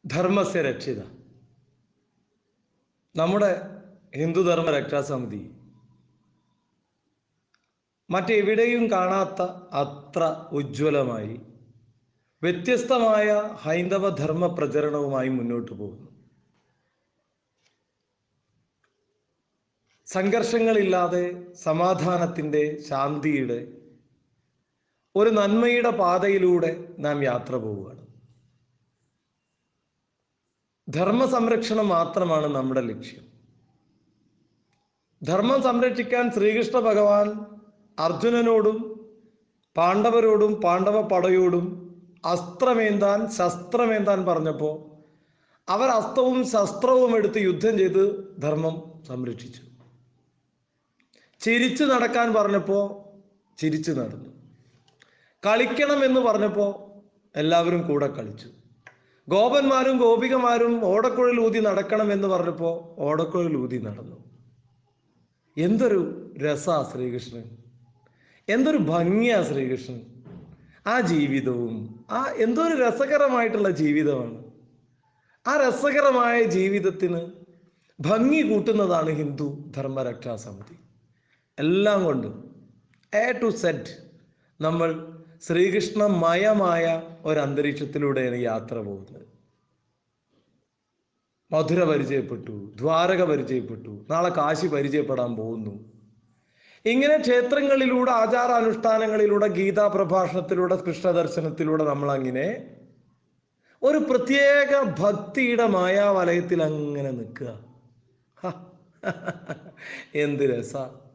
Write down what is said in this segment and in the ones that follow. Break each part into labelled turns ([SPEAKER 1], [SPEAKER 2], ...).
[SPEAKER 1] ധർമ്മസ്യ രക്ഷിത നമ്മുടെ ഹിന്ദുധർമ്മ രക്ഷാസമിതി മറ്റെവിടെയും കാണാത്ത അത്ര ഉജ്ജ്വലമായി വ്യത്യസ്തമായ ഹൈന്ദവ ധർമ്മ പ്രചരണവുമായി മുന്നോട്ട് പോകുന്നു സംഘർഷങ്ങളില്ലാതെ സമാധാനത്തിൻ്റെ ശാന്തിയുടെ ഒരു നന്മയുടെ പാതയിലൂടെ നാം യാത്ര പോവുകയാണ് ധർമ്മ സംരക്ഷണം മാത്രമാണ് നമ്മുടെ ലക്ഷ്യം ധർമ്മം സംരക്ഷിക്കാൻ ശ്രീകൃഷ്ണ ഭഗവാൻ അർജുനനോടും പാണ്ഡവരോടും പാണ്ഡവ പടയോടും അസ്ത്രമേന്താൻ ശസ്ത്രമേന്താൻ പറഞ്ഞപ്പോൾ അവർ അസ്ത്രവും ശസ്ത്രവും എടുത്ത് യുദ്ധം ചെയ്ത് ധർമ്മം സംരക്ഷിച്ചു ചിരിച്ചു നടക്കാൻ പറഞ്ഞപ്പോൾ ചിരിച്ചു നടന്നു കളിക്കണം എന്ന് പറഞ്ഞപ്പോൾ എല്ലാവരും കൂടെ കളിച്ചു ഗോപന്മാരും ഗോപികമാരും ഓടക്കുഴൽ ഊതി നടക്കണം എന്ന് പറഞ്ഞപ്പോൾ ഓടക്കുഴൽ ഊതി നടന്നു എന്തൊരു രസാ ശ്രീകൃഷ്ണൻ എന്തൊരു ഭംഗിയാ ശ്രീകൃഷ്ണൻ ആ ജീവിതവും ആ എന്തൊരു രസകരമായിട്ടുള്ള ജീവിതമാണ് ആ രസകരമായ ജീവിതത്തിന് ഭംഗി കൂട്ടുന്നതാണ് ഹിന്ദു ധർമ്മരക്ഷാ സമിതി എല്ലാം കൊണ്ടും എ ടു സെറ്റ് നമ്മൾ ശ്രീകൃഷ്ണമയമായ ഒരു അന്തരീക്ഷത്തിലൂടെയാണ് യാത്ര പോകുന്നത് മധുര പരിചയപ്പെട്ടു ദ്വാരക പരിചയപ്പെട്ടു നാളെ കാശി പരിചയപ്പെടാൻ പോകുന്നു ഇങ്ങനെ ക്ഷേത്രങ്ങളിലൂടെ ആചാരാനുഷ്ഠാനങ്ങളിലൂടെ ഗീതാ പ്രഭാഷണത്തിലൂടെ കൃഷ്ണദർശനത്തിലൂടെ നമ്മൾ അങ്ങനെ ഒരു പ്രത്യേക ഭക്തിയുടെ മായാവലയത്തിൽ അങ്ങനെ നിൽക്കുക ഹ, എന്ത് രസ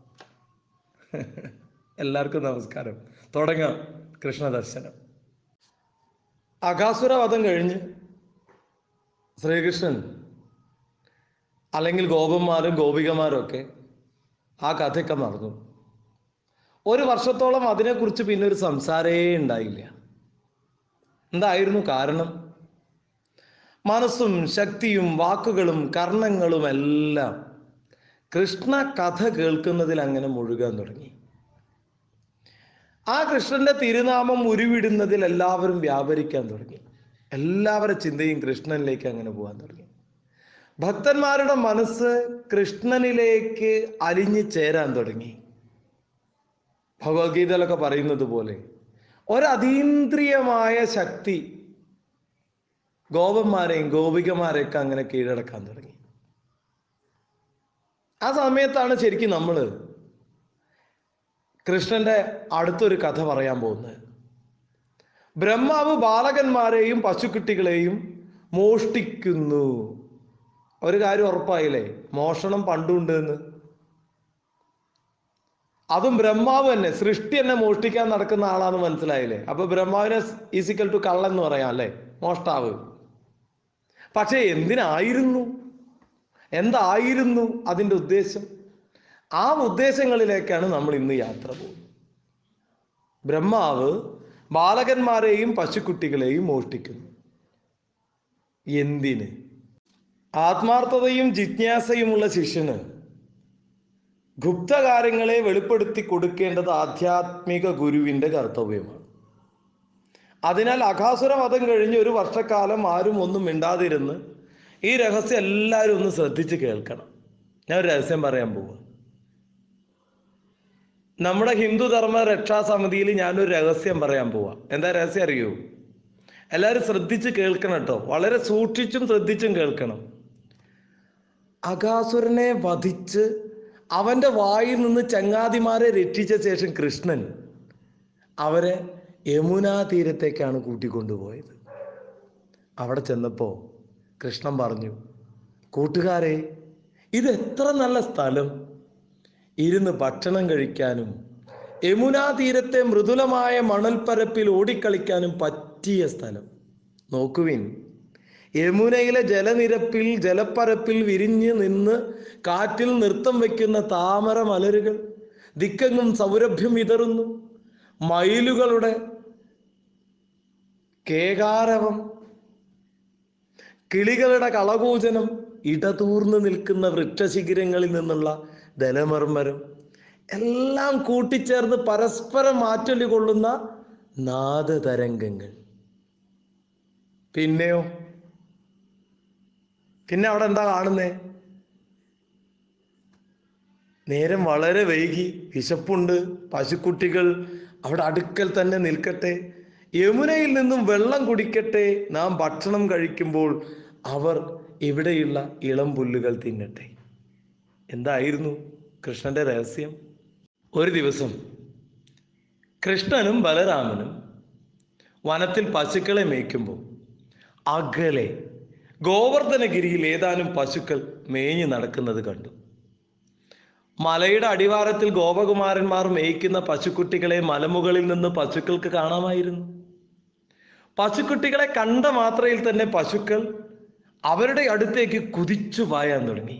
[SPEAKER 1] എല്ലാവർക്കും നമസ്കാരം തുടങ്ങാം കൃഷ്ണദർശനം അകാസുര വധം കഴിഞ്ഞ് ശ്രീകൃഷ്ണൻ അല്ലെങ്കിൽ ഗോപന്മാരും ഗോപികമാരും ഒക്കെ ആ കഥയൊക്കെ മറന്നു ഒരു വർഷത്തോളം അതിനെക്കുറിച്ച് പിന്നെ ഒരു സംസാരേ ഉണ്ടായില്ല എന്തായിരുന്നു കാരണം മനസ്സും ശക്തിയും വാക്കുകളും കർണങ്ങളും എല്ലാം കൃഷ്ണ കഥ കേൾക്കുന്നതിൽ അങ്ങനെ മുഴുകാൻ തുടങ്ങി ആ കൃഷ്ണന്റെ തിരുനാമം ഉരുവിടുന്നതിൽ എല്ലാവരും വ്യാപരിക്കാൻ തുടങ്ങി എല്ലാവരുടെ ചിന്തയും കൃഷ്ണനിലേക്ക് അങ്ങനെ പോകാൻ തുടങ്ങി ഭക്തന്മാരുടെ മനസ്സ് കൃഷ്ണനിലേക്ക് അലിഞ്ഞു ചേരാൻ തുടങ്ങി ഭഗവത്ഗീതയിലൊക്കെ പറയുന്നത് പോലെ ഒരതീന്ദ്രിയമായ ശക്തി ഗോപന്മാരെയും ഗോപികമാരെയൊക്കെ അങ്ങനെ കീഴടക്കാൻ തുടങ്ങി ആ സമയത്താണ് ശരിക്കും നമ്മൾ കൃഷ്ണന്റെ അടുത്തൊരു കഥ പറയാൻ പോകുന്നത് ബ്രഹ്മാവ് ബാലകന്മാരെയും പശുക്കുട്ടികളെയും മോഷ്ടിക്കുന്നു ഒരു കാര്യം ഉറപ്പായില്ലേ മോഷണം പണ്ടുണ്ട് എന്ന് അതും ബ്രഹ്മാവ് തന്നെ സൃഷ്ടി തന്നെ മോഷ്ടിക്കാൻ നടക്കുന്ന ആളാന്ന് മനസ്സിലായില്ലേ അപ്പൊ ബ്രഹ്മാവിനെ ഈസിക്കൽ ടു കള്ളൻ എന്ന് പറയാം അല്ലേ മോഷ്ടാവ് പക്ഷേ എന്തിനായിരുന്നു എന്തായിരുന്നു അതിൻ്റെ ഉദ്ദേശം ആ ഉദ്ദേശങ്ങളിലേക്കാണ് നമ്മൾ ഇന്ന് യാത്ര പോകുന്നത് ബ്രഹ്മാവ് ബാലകന്മാരെയും പശുക്കുട്ടികളെയും മോഷ്ടിക്കുന്നു എന്തിന് ആത്മാർത്ഥതയും ജിജ്ഞാസയുമുള്ള ശിഷ്യന് ഗുപ്തകാര്യങ്ങളെ വെളിപ്പെടുത്തി കൊടുക്കേണ്ടത് ആധ്യാത്മിക ഗുരുവിന്റെ കർത്തവ്യമാണ് അതിനാൽ അഘാസുര വധം കഴിഞ്ഞ് ഒരു വർഷക്കാലം ആരും ഒന്നും മിണ്ടാതിരുന്ന് ഈ രഹസ്യം എല്ലാവരും ഒന്ന് ശ്രദ്ധിച്ച് കേൾക്കണം ഞാൻ ഒരു രഹസ്യം പറയാൻ പോവുക നമ്മുടെ ഹിന്ദു ധർമ്മ രക്ഷാ സമിതിയിൽ ഞാനൊരു രഹസ്യം പറയാൻ പോവാ എന്താ രഹസ്യം അറിയൂ എല്ലാവരും ശ്രദ്ധിച്ച് കേൾക്കണം കേട്ടോ വളരെ സൂക്ഷിച്ചും ശ്രദ്ധിച്ചും കേൾക്കണം അകാസുരനെ വധിച്ച് അവന്റെ വായിൽ നിന്ന് ചങ്ങാതിമാരെ രക്ഷിച്ച ശേഷം കൃഷ്ണൻ അവരെ യമുനാ തീരത്തേക്കാണ് കൂട്ടിക്കൊണ്ടുപോയത് അവിടെ ചെന്നപ്പോ കൃഷ്ണൻ പറഞ്ഞു കൂട്ടുകാരെ ഇത് എത്ര നല്ല സ്ഥലം ഇരുന്ന് ഭക്ഷണം കഴിക്കാനും യമുനാ തീരത്തെ മൃദുലമായ മണൽപ്പരപ്പിൽ ഓടിക്കളിക്കാനും പറ്റിയ സ്ഥലം നോക്കുവിൻ യമുനയിലെ ജലനിരപ്പിൽ ജലപ്പരപ്പിൽ വിരിഞ്ഞ് നിന്ന് കാറ്റിൽ നൃത്തം വയ്ക്കുന്ന താമര മലരുകൾ ദിക്കെങ്ങും സൗരഭ്യം വിതറുന്നു മയിലുകളുടെ കേകാരവം കിളികളുടെ കളകൂചനം ഇടതൂർന്ന് നിൽക്കുന്ന വൃക്ഷശിഖരങ്ങളിൽ നിന്നുള്ള ദലമർമരം എല്ലാം കൂട്ടിച്ചേർന്ന് പരസ്പരം മാറ്റൊലി കൊള്ളുന്ന നാദതരംഗങ്ങൾ പിന്നെയോ പിന്നെ അവിടെ എന്താ കാണുന്നേ നേരം വളരെ വൈകി വിശപ്പുണ്ട് പശുക്കുട്ടികൾ അവിടെ അടുക്കൽ തന്നെ നിൽക്കട്ടെ യമുനയിൽ നിന്നും വെള്ളം കുടിക്കട്ടെ നാം ഭക്ഷണം കഴിക്കുമ്പോൾ അവർ ഇവിടെയുള്ള ഇളം പുല്ലുകൾ തിന്നട്ടെ എന്തായിരുന്നു കൃഷ്ണന്റെ രഹസ്യം ഒരു ദിവസം കൃഷ്ണനും ബലരാമനും വനത്തിൽ പശുക്കളെ മേയ്ക്കുമ്പോൾ അകലെ ഗോവർദ്ധനഗിരിയിൽ ഏതാനും പശുക്കൾ മേഞ്ഞു നടക്കുന്നത് കണ്ടു മലയുടെ അടിവാരത്തിൽ ഗോപകുമാരന്മാർ മേയ്ക്കുന്ന പശുക്കുട്ടികളെ മലമുകളിൽ നിന്ന് പശുക്കൾക്ക് കാണാമായിരുന്നു പശുക്കുട്ടികളെ കണ്ട മാത്രയിൽ തന്നെ പശുക്കൾ അവരുടെ അടുത്തേക്ക് കുതിച്ചു പായാൻ തുടങ്ങി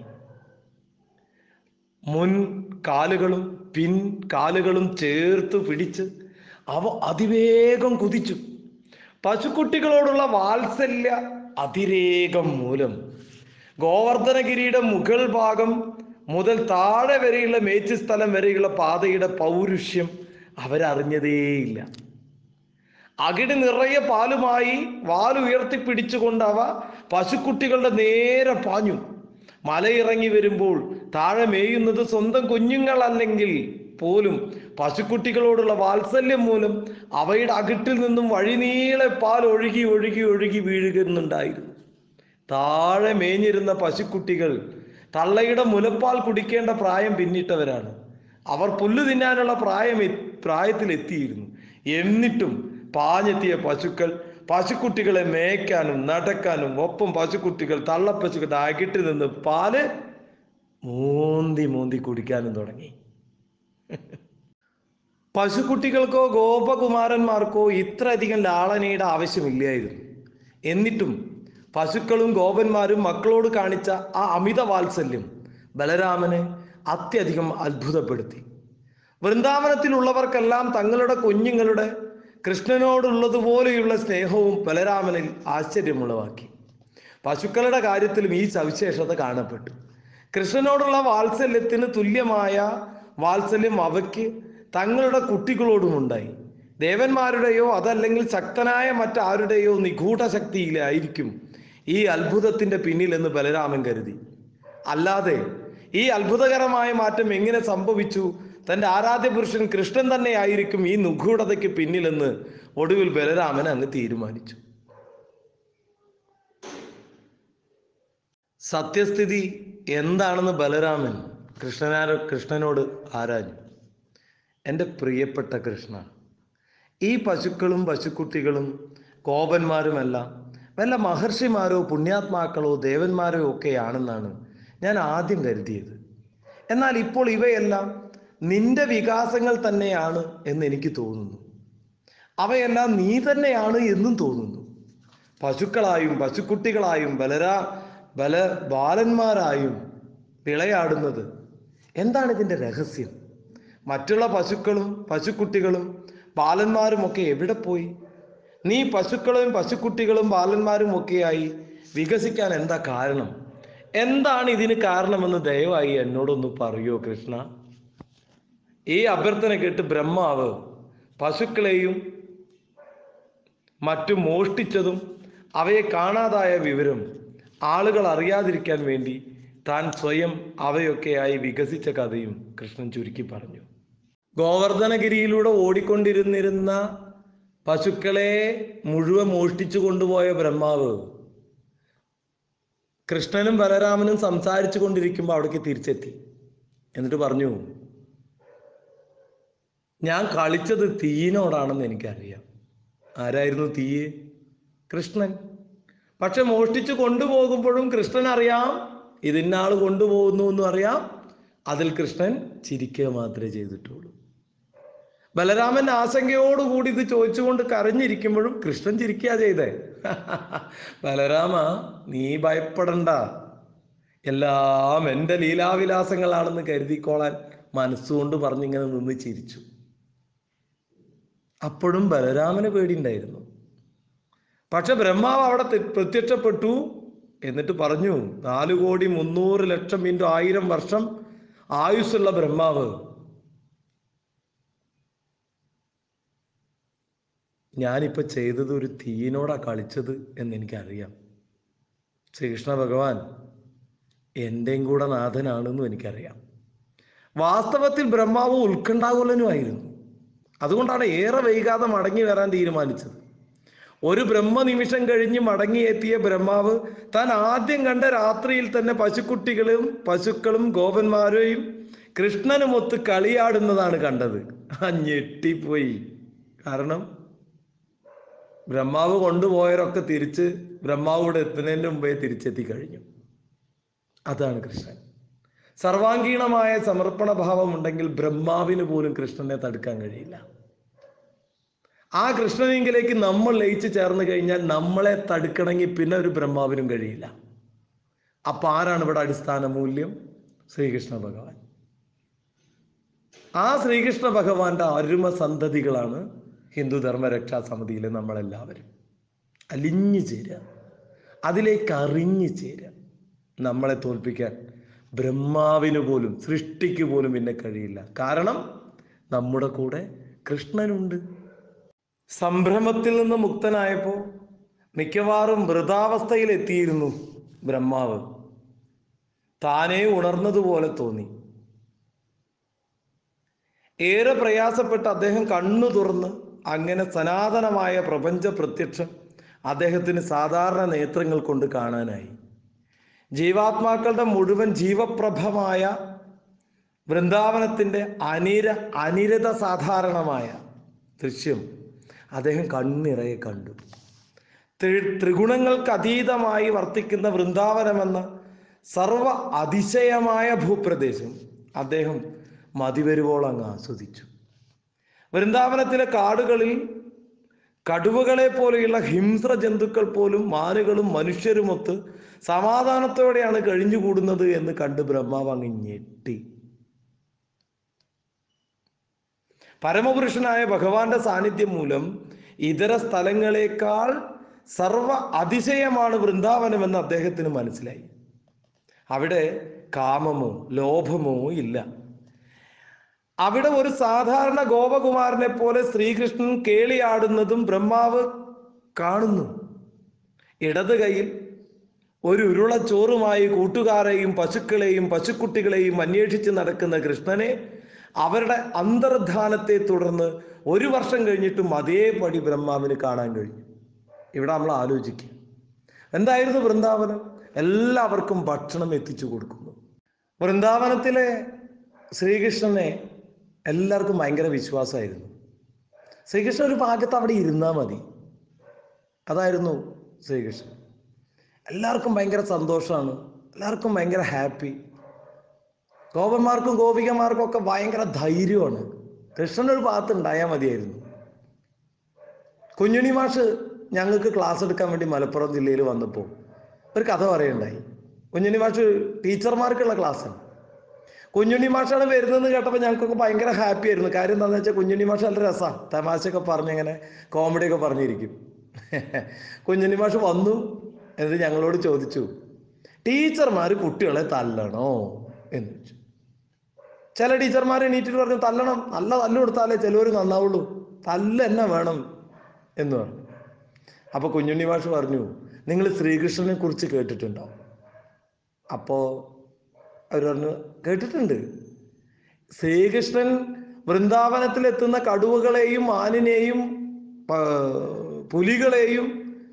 [SPEAKER 1] മുൻ കാലുകളും പിൻ കാലുകളും ചേർത്ത് പിടിച്ച് അവ അതിവേഗം കുതിച്ചു പശുക്കുട്ടികളോടുള്ള വാത്സല്യ അതിരേകം മൂലം ഗോവർദ്ധനഗിരിയുടെ മുകൾ ഭാഗം മുതൽ താഴെ വരെയുള്ള മേച്ച് സ്ഥലം വരെയുള്ള പാതയുടെ പൗരുഷ്യം അവരറിഞ്ഞതേയില്ല അകിട് നിറയെ പാലുമായി വാലുയർത്തി പിടിച്ചുകൊണ്ട് അവ പശുക്കുട്ടികളുടെ നേരെ പാഞ്ഞു മലയിറങ്ങി വരുമ്പോൾ താഴെ മേയുന്നത് സ്വന്തം കുഞ്ഞുങ്ങളല്ലെങ്കിൽ പോലും പശുക്കുട്ടികളോടുള്ള വാത്സല്യം മൂലം അവയുടെ അകിട്ടിൽ നിന്നും വഴിനീളെ പാൽ ഒഴുകി ഒഴുകി ഒഴുകി വീഴുന്നുണ്ടായിരുന്നു താഴെ മേഞ്ഞിരുന്ന പശുക്കുട്ടികൾ തള്ളയുടെ മുലപ്പാൽ കുടിക്കേണ്ട പ്രായം പിന്നിട്ടവരാണ് അവർ പുല്ല് തിന്നാനുള്ള പ്രായം എ- പ്രായത്തിലെത്തിയിരുന്നു എന്നിട്ടും പാഞ്ഞെത്തിയ പശുക്കൾ പശുക്കുട്ടികളെ മേയ്ക്കാനും നടക്കാനും ഒപ്പം പശുക്കുട്ടികൾ തള്ളപ്പശുക്കളുടെ അകിട്ടിൽ നിന്ന് പാല് മൂന്തി മൂന്തി കുടിക്കാനും തുടങ്ങി പശുക്കുട്ടികൾക്കോ ഗോപകുമാരന്മാർക്കോ ഇത്രയധികം ലാളനയുടെ ആവശ്യമില്ലായിരുന്നു എന്നിട്ടും പശുക്കളും ഗോപന്മാരും മക്കളോട് കാണിച്ച ആ അമിത വാത്സല്യം ബലരാമനെ അത്യധികം അത്ഭുതപ്പെടുത്തി വൃന്ദാവനത്തിലുള്ളവർക്കെല്ലാം തങ്ങളുടെ കുഞ്ഞുങ്ങളുടെ കൃഷ്ണനോടുള്ളതുപോലെയുള്ള സ്നേഹവും ബലരാമനിൽ ആശ്ചര്യമുളവാക്കി പശുക്കളുടെ കാര്യത്തിലും ഈ സവിശേഷത കാണപ്പെട്ടു കൃഷ്ണനോടുള്ള വാത്സല്യത്തിന് തുല്യമായ വാത്സല്യം അവയ്ക്ക് തങ്ങളുടെ കുട്ടികളോടുമുണ്ടായി ദേവന്മാരുടെയോ അതല്ലെങ്കിൽ ശക്തനായ മറ്റാരുടെയോ നിഗൂഢ ശക്തിയിലായിരിക്കും ഈ അത്ഭുതത്തിന്റെ പിന്നിലെന്ന് ബലരാമൻ കരുതി അല്ലാതെ ഈ അത്ഭുതകരമായ മാറ്റം എങ്ങനെ സംഭവിച്ചു തന്റെ ആരാധ്യ പുരുഷൻ കൃഷ്ണൻ തന്നെയായിരിക്കും ഈ നിഗൂഢതയ്ക്ക് പിന്നിലെന്ന് ഒടുവിൽ ബലരാമൻ അങ്ങ് തീരുമാനിച്ചു സത്യസ്ഥിതി എന്താണെന്ന് ബലരാമൻ കൃഷ്ണനാരോ കൃഷ്ണനോട് ആരാഞ്ഞു എൻ്റെ പ്രിയപ്പെട്ട കൃഷ്ണ ഈ പശുക്കളും പശുക്കുട്ടികളും കോപന്മാരുമെല്ലാം വല്ല മഹർഷിമാരോ പുണ്യാത്മാക്കളോ ദേവന്മാരോ ഒക്കെയാണെന്നാണ് ഞാൻ ആദ്യം കരുതിയത് എന്നാൽ ഇപ്പോൾ ഇവയെല്ലാം നിന്റെ വികാസങ്ങൾ തന്നെയാണ് എന്ന് എനിക്ക് തോന്നുന്നു അവയെല്ലാം നീ തന്നെയാണ് എന്നും തോന്നുന്നു പശുക്കളായും പശുക്കുട്ടികളായും ബലരാ ബല ബാലന്മാരായും വിളയാടുന്നത് എന്താണ് ഇതിൻ്റെ രഹസ്യം മറ്റുള്ള പശുക്കളും പശുക്കുട്ടികളും ബാലന്മാരും ഒക്കെ എവിടെ പോയി നീ പശുക്കളും പശുക്കുട്ടികളും ബാലന്മാരും ഒക്കെയായി വികസിക്കാൻ എന്താ കാരണം എന്താണ് ഇതിന് കാരണമെന്ന് ദയവായി എന്നോടൊന്ന് പറയോ കൃഷ്ണ ഈ അഭ്യർത്ഥന കേട്ട് ബ്രഹ്മാവ് പശുക്കളെയും മറ്റും മോഷ്ടിച്ചതും അവയെ കാണാതായ വിവരം ആളുകൾ അറിയാതിരിക്കാൻ വേണ്ടി താൻ സ്വയം അവയൊക്കെയായി വികസിച്ച കഥയും കൃഷ്ണൻ ചുരുക്കി പറഞ്ഞു ഗോവർദ്ധനഗിരിയിലൂടെ ഓടിക്കൊണ്ടിരുന്നിരുന്ന പശുക്കളെ മുഴുവൻ മോഷ്ടിച്ചു കൊണ്ടുപോയ ബ്രഹ്മാവ് കൃഷ്ണനും ബലരാമനും സംസാരിച്ചു കൊണ്ടിരിക്കുമ്പോൾ അവിടേക്ക് തിരിച്ചെത്തി എന്നിട്ട് പറഞ്ഞു ഞാൻ കളിച്ചത് തീയിനോടാണെന്ന് എനിക്കറിയാം ആരായിരുന്നു തീയ് കൃഷ്ണൻ പക്ഷെ മോഷ്ടിച്ചു കൊണ്ടുപോകുമ്പോഴും കൃഷ്ണൻ അറിയാം ഇതിന്നാൾ കൊണ്ടുപോകുന്നു എന്നും അറിയാം അതിൽ കൃഷ്ണൻ ചിരിക്കുക മാത്രമേ ചെയ്തിട്ടുള്ളൂ ബലരാമൻ ആശങ്കയോടുകൂടി ഇത് ചോദിച്ചുകൊണ്ട് കരഞ്ഞിരിക്കുമ്പോഴും കൃഷ്ണൻ ചിരിക്കുക ചെയ്തേ ബലരാമ നീ ഭയപ്പെടണ്ട എല്ലാം എൻ്റെ ലീലാവിലാസങ്ങളാണെന്ന് കരുതിക്കോളാൻ മനസ്സുകൊണ്ട് പറഞ്ഞിങ്ങനെ നിന്ന് ചിരിച്ചു അപ്പോഴും ബലരാമന് പേടിയുണ്ടായിരുന്നു പക്ഷെ ബ്രഹ്മാവ് അവിടെ തെ- പ്രത്യക്ഷപ്പെട്ടു എന്നിട്ട് പറഞ്ഞു നാലു കോടി മുന്നൂറ് ലക്ഷം ഇൻറ്റു ആയിരം വർഷം ആയുസ്സുള്ള ബ്രഹ്മാവ് ഞാനിപ്പോൾ ചെയ്തത് ഒരു തീയിനോടാ കളിച്ചത് എന്ന് എനിക്കറിയാം ശ്രീകൃഷ്ണ ഭഗവാൻ എൻ്റെയും കൂടെ നാഥനാണെന്നും എനിക്കറിയാം വാസ്തവത്തിൽ ബ്രഹ്മാവ് ഉത്കണ്ഠാകുലനുമായിരുന്നു അതുകൊണ്ടാണ് ഏറെ വൈകാതെ മടങ്ങി വരാൻ തീരുമാനിച്ചത് ഒരു ബ്രഹ്മനിമിഷം കഴിഞ്ഞ് മടങ്ങിയെത്തിയ ബ്രഹ്മാവ് താൻ ആദ്യം കണ്ട രാത്രിയിൽ തന്നെ പശുക്കുട്ടികളും പശുക്കളും ഗോപന്മാരെയും കൃഷ്ണനുമൊത്ത് കളിയാടുന്നതാണ് കണ്ടത് ആ ഞെട്ടിപ്പോയി കാരണം ബ്രഹ്മാവ് കൊണ്ടുപോയവരൊക്കെ തിരിച്ച് ബ്രഹ്മാവ് ഇവിടെ എത്തുന്നതിന് മുമ്പേ തിരിച്ചെത്തി കഴിഞ്ഞു അതാണ് കൃഷ്ണൻ സർവാംഗീണമായ സമർപ്പണ ഭാവം ഉണ്ടെങ്കിൽ ബ്രഹ്മാവിന് പോലും കൃഷ്ണനെ തടുക്കാൻ കഴിയില്ല ആ കൃഷ്ണനെങ്കിലേക്ക് നമ്മൾ ലയിച്ചു ചേർന്ന് കഴിഞ്ഞാൽ നമ്മളെ തടുക്കണമെങ്കിൽ പിന്നെ ഒരു ബ്രഹ്മാവിനും കഴിയില്ല അപ്പൊ ആരാണ് ഇവിടെ അടിസ്ഥാന മൂല്യം ശ്രീകൃഷ്ണ ഭഗവാൻ ആ ശ്രീകൃഷ്ണ ഭഗവാന്റെ അരുമ സന്തതികളാണ് ഹിന്ദു ധർമ്മ രക്ഷാ സമിതിയിലെ നമ്മളെല്ലാവരും അലിഞ്ഞു ചേരുക അതിലേക്ക് അറിഞ്ഞു ചേരുക നമ്മളെ തോൽപ്പിക്കാൻ ബ്രഹ്മാവിന് പോലും സൃഷ്ടിക്ക് പോലും പിന്നെ കഴിയില്ല കാരണം നമ്മുടെ കൂടെ കൃഷ്ണനുണ്ട് സംഭ്രമത്തിൽ നിന്ന് മുക്തനായപ്പോൾ മിക്കവാറും മൃതാവസ്ഥയിൽ എത്തിയിരുന്നു ബ്രഹ്മാവ് താനേ ഉണർന്നതുപോലെ തോന്നി ഏറെ പ്രയാസപ്പെട്ട് അദ്ദേഹം കണ്ണു തുറന്ന് അങ്ങനെ സനാതനമായ പ്രപഞ്ച പ്രത്യക്ഷം അദ്ദേഹത്തിന് സാധാരണ നേത്രങ്ങൾ കൊണ്ട് കാണാനായി ജീവാത്മാക്കളുടെ മുഴുവൻ ജീവപ്രഭമായ വൃന്ദാവനത്തിൻ്റെ അനിര അനിരത സാധാരണമായ ദൃശ്യം അദ്ദേഹം കണ്ണിറയെ കണ്ടു ത്രി- ത്രിഗുണങ്ങൾക്ക് അതീതമായി വർത്തിക്കുന്ന വൃന്ദാവനമെന്ന സർവ അതിശയമായ ഭൂപ്രദേശം അദ്ദേഹം മതിവരുവോളം അങ്ങ് ആസ്വദിച്ചു വൃന്ദാവനത്തിലെ കാടുകളിൽ കടുവകളെ പോലെയുള്ള ഹിംസ്ര ജന്തുക്കൾ പോലും മാനുകളും മനുഷ്യരുമൊത്ത് സമാധാനത്തോടെയാണ് കഴിഞ്ഞുകൂടുന്നത് എന്ന് കണ്ട് ബ്രഹ്മാവ് അങ്ങ് ഞെട്ടി പരമപുരുഷനായ ഭഗവാന്റെ സാന്നിധ്യം മൂലം ഇതര സ്ഥലങ്ങളെക്കാൾ സർവ അതിശയമാണ് വൃന്ദാവനമെന്ന് അദ്ദേഹത്തിന് മനസ്സിലായി അവിടെ കാമമോ ലോഭമോ ഇല്ല അവിടെ ഒരു സാധാരണ ഗോപകുമാരനെ പോലെ ശ്രീകൃഷ്ണൻ കേളിയാടുന്നതും ബ്രഹ്മാവ് കാണുന്നു ഇടത് കൈയിൽ ഒരു ഉരുള ചോറുമായി കൂട്ടുകാരെയും പശുക്കളെയും പശുക്കുട്ടികളെയും അന്വേഷിച്ച് നടക്കുന്ന കൃഷ്ണനെ അവരുടെ അന്തർധാനത്തെ തുടർന്ന് ഒരു വർഷം കഴിഞ്ഞിട്ടും അതേപടി ബ്രഹ്മാവിന് കാണാൻ കഴിഞ്ഞു ഇവിടെ നമ്മൾ ആലോചിക്കുക എന്തായിരുന്നു വൃന്ദാവനം എല്ലാവർക്കും ഭക്ഷണം എത്തിച്ചു കൊടുക്കുന്നു വൃന്ദാവനത്തിലെ ശ്രീകൃഷ്ണനെ എല്ലാവർക്കും ഭയങ്കര വിശ്വാസമായിരുന്നു ശ്രീകൃഷ്ണൻ ഒരു ഭാഗത്ത് അവിടെ ഇരുന്നാൽ മതി അതായിരുന്നു ശ്രീകൃഷ്ണൻ എല്ലാവർക്കും ഭയങ്കര സന്തോഷമാണ് എല്ലാവർക്കും ഭയങ്കര ഹാപ്പി ഗോപന്മാർക്കും ഗോപികമാർക്കും ഒക്കെ ഭയങ്കര ധൈര്യമാണ് കൃഷ്ണൻ ഒരു ഭാഗത്ത് ഉണ്ടായാൽ മതിയായിരുന്നു കുഞ്ഞുണി മാഷ് ഞങ്ങൾക്ക് ക്ലാസ് എടുക്കാൻ വേണ്ടി മലപ്പുറം ജില്ലയിൽ വന്നപ്പോൾ ഒരു കഥ പറയുണ്ടായി കുഞ്ഞുണ്ണി മാഷ് ടീച്ചർമാർക്കുള്ള ക്ലാസ്സാണ് കുഞ്ഞുണ്ണി മാഷാണ് വരുന്നതെന്ന് കേട്ടപ്പോൾ ഞങ്ങൾക്കൊക്കെ ഭയങ്കര ഹാപ്പി ആയിരുന്നു കാര്യം എന്താണെന്ന് വെച്ചാൽ കുഞ്ഞുണ്ണി മാഷ് നല്ല രസമാണ് തമാശയൊക്കെ പറഞ്ഞിങ്ങനെ കോമഡിയൊക്കെ പറഞ്ഞിരിക്കും കുഞ്ഞുണ്ണി മാഷ് വന്നു എന്നിട്ട് ഞങ്ങളോട് ചോദിച്ചു ടീച്ചർമാർ കുട്ടികളെ തല്ലണോ എന്ന് ചോദിച്ചു ചില ടീച്ചർമാർ എണീറ്റിട്ട് പറഞ്ഞു തല്ലണം നല്ല തല്ല് കൊടുത്താലേ ചിലവർ നന്നാവുള്ളൂ തല്ല് തന്നെ വേണം എന്ന് പറഞ്ഞു അപ്പൊ കുഞ്ഞുണ്ണി മാഷ് പറഞ്ഞു നിങ്ങൾ ശ്രീകൃഷ്ണനെ കുറിച്ച് കേട്ടിട്ടുണ്ടോ അപ്പോ അവർ പറഞ്ഞു കേട്ടിട്ടുണ്ട് ശ്രീകൃഷ്ണൻ വൃന്ദാവനത്തിൽ എത്തുന്ന കടുവകളെയും മാനിനെയും ആ, പുലികളെയും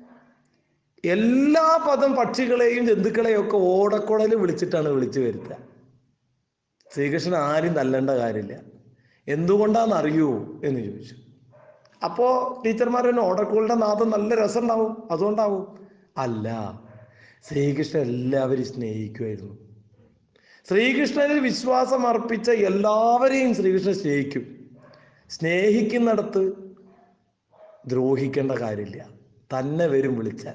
[SPEAKER 1] എല്ലാ പദം പക്ഷികളെയും ജന്തുക്കളെയും ഒക്കെ ഓടക്കുഴൽ വിളിച്ചിട്ടാണ് വിളിച്ചു വരുത്തുക ശ്രീകൃഷ്ണൻ ആരും തല്ലേണ്ട കാര്യമില്ല എന്തുകൊണ്ടാന്ന് അറിയൂ എന്ന് ചോദിച്ചു അപ്പോ ടീച്ചർമാർ തന്നെ ഓടക്കുകളുടെ നാദം നല്ല രസമുണ്ടാവും അതുകൊണ്ടാവും അല്ല ശ്രീകൃഷ്ണൻ എല്ലാവരും സ്നേഹിക്കുമായിരുന്നു ശ്രീകൃഷ്ണനിൽ വിശ്വാസം അർപ്പിച്ച എല്ലാവരെയും ശ്രീകൃഷ്ണൻ സ്നേഹിക്കും സ്നേഹിക്കുന്നിടത്ത് ദ്രോഹിക്കേണ്ട കാര്യമില്ല തന്നെ വരും വിളിച്ചാൽ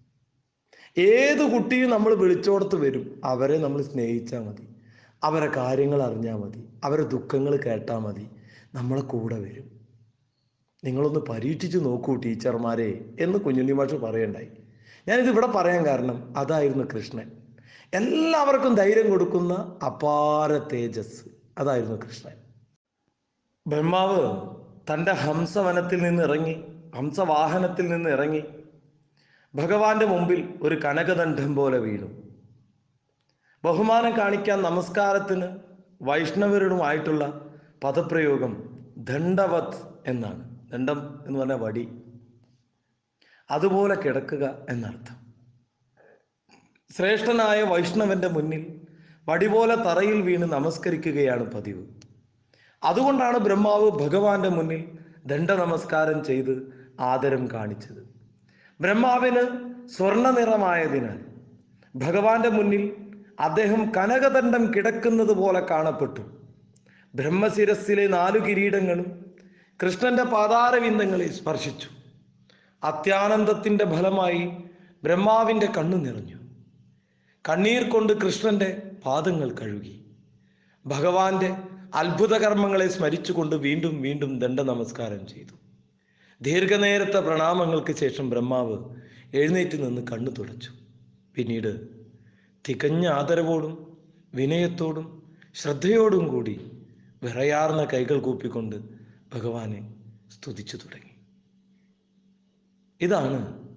[SPEAKER 1] ഏത് കുട്ടിയും നമ്മൾ വിളിച്ചോടത്ത് വരും അവരെ നമ്മൾ സ്നേഹിച്ചാൽ മതി അവരെ കാര്യങ്ങൾ അറിഞ്ഞാൽ മതി അവരെ ദുഃഖങ്ങൾ കേട്ടാൽ മതി നമ്മളെ കൂടെ വരും നിങ്ങളൊന്ന് പരീക്ഷിച്ച് നോക്കൂ ടീച്ചർമാരെ എന്ന് കുഞ്ഞുണ്ണി മാഷ് പറയണ്ടായി ഞാനിത് ഇവിടെ പറയാൻ കാരണം അതായിരുന്നു കൃഷ്ണൻ എല്ലാവർക്കും ധൈര്യം കൊടുക്കുന്ന അപാര തേജസ് അതായിരുന്നു കൃഷ്ണൻ ബ്രഹ്മാവ് തൻ്റെ ഹംസവനത്തിൽ നിന്ന് ഇറങ്ങി ഹംസവാഹനത്തിൽ നിന്ന് ഇറങ്ങി ഭഗവാന്റെ മുമ്പിൽ ഒരു കനകദണ്ഡം പോലെ വീണു ബഹുമാനം കാണിക്കാൻ നമസ്കാരത്തിന് വൈഷ്ണവരുമായിട്ടുള്ള പദപ്രയോഗം ദണ്ഡവത് എന്നാണ് ദണ്ഡം എന്ന് പറഞ്ഞ വടി അതുപോലെ കിടക്കുക എന്നർത്ഥം ശ്രേഷ്ഠനായ വൈഷ്ണവന്റെ മുന്നിൽ വടി പോലെ തറയിൽ വീണ് നമസ്കരിക്കുകയാണ് പതിവ് അതുകൊണ്ടാണ് ബ്രഹ്മാവ് ഭഗവാന്റെ മുന്നിൽ ദണ്ഡ നമസ്കാരം ചെയ്ത് ആദരം കാണിച്ചത് ബ്രഹ്മാവിന് സ്വർണ്ണ നിറമായതിനാൽ ഭഗവാന്റെ മുന്നിൽ അദ്ദേഹം കനകദണ്ഡം കിടക്കുന്നത് പോലെ കാണപ്പെട്ടു ബ്രഹ്മശിരസിലെ നാലു കിരീടങ്ങളും കൃഷ്ണന്റെ പാതാരവിന്ദങ്ങളെ സ്പർശിച്ചു അത്യാനന്ദത്തിന്റെ ഫലമായി ബ്രഹ്മാവിന്റെ കണ്ണു നിറഞ്ഞു കണ്ണീർ കൊണ്ട് കൃഷ്ണന്റെ പാദങ്ങൾ കഴുകി ഭഗവാന്റെ അത്ഭുത കർമ്മങ്ങളെ സ്മരിച്ചുകൊണ്ട് വീണ്ടും വീണ്ടും ദണ്ഡ നമസ്കാരം ചെയ്തു ദീർഘനേരത്തെ പ്രണാമങ്ങൾക്ക് ശേഷം ബ്രഹ്മാവ് എഴുന്നേറ്റ് നിന്ന് കണ്ണു തുടച്ചു പിന്നീട് തികഞ്ഞ ആദരവോടും വിനയത്തോടും ശ്രദ്ധയോടും കൂടി വിറയാർന്ന കൈകൾ കൂപ്പിക്കൊണ്ട് ഭഗവാനെ സ്തുതിച്ചു തുടങ്ങി ഇതാണ്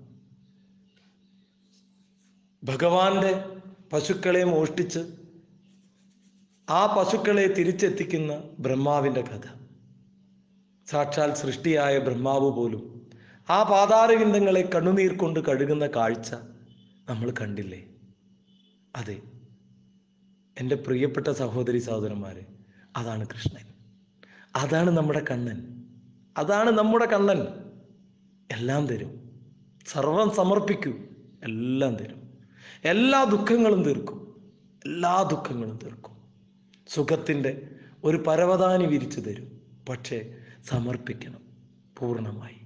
[SPEAKER 1] ഭഗവാന്റെ പശുക്കളെ മോഷ്ടിച്ച് ആ പശുക്കളെ തിരിച്ചെത്തിക്കുന്ന ബ്രഹ്മാവിൻ്റെ കഥ സാക്ഷാൽ സൃഷ്ടിയായ ബ്രഹ്മാവ് പോലും ആ പാതാരവിന്ദങ്ങളെ കണ്ണുനീർ കൊണ്ട് കഴുകുന്ന കാഴ്ച നമ്മൾ കണ്ടില്ലേ അതെ എൻ്റെ പ്രിയപ്പെട്ട സഹോദരി സഹോദരന്മാരെ അതാണ് കൃഷ്ണൻ അതാണ് നമ്മുടെ കണ്ണൻ അതാണ് നമ്മുടെ കണ്ണൻ എല്ലാം തരും സർവം സമർപ്പിക്കൂ എല്ലാം തരും എല്ലാ ദുഃഖങ്ങളും തീർക്കും എല്ലാ ദുഃഖങ്ങളും തീർക്കും സുഖത്തിൻ്റെ ഒരു പരവതാനി വിരിച്ചു തരും പക്ഷേ സമർപ്പിക്കണം പൂർണ്ണമായി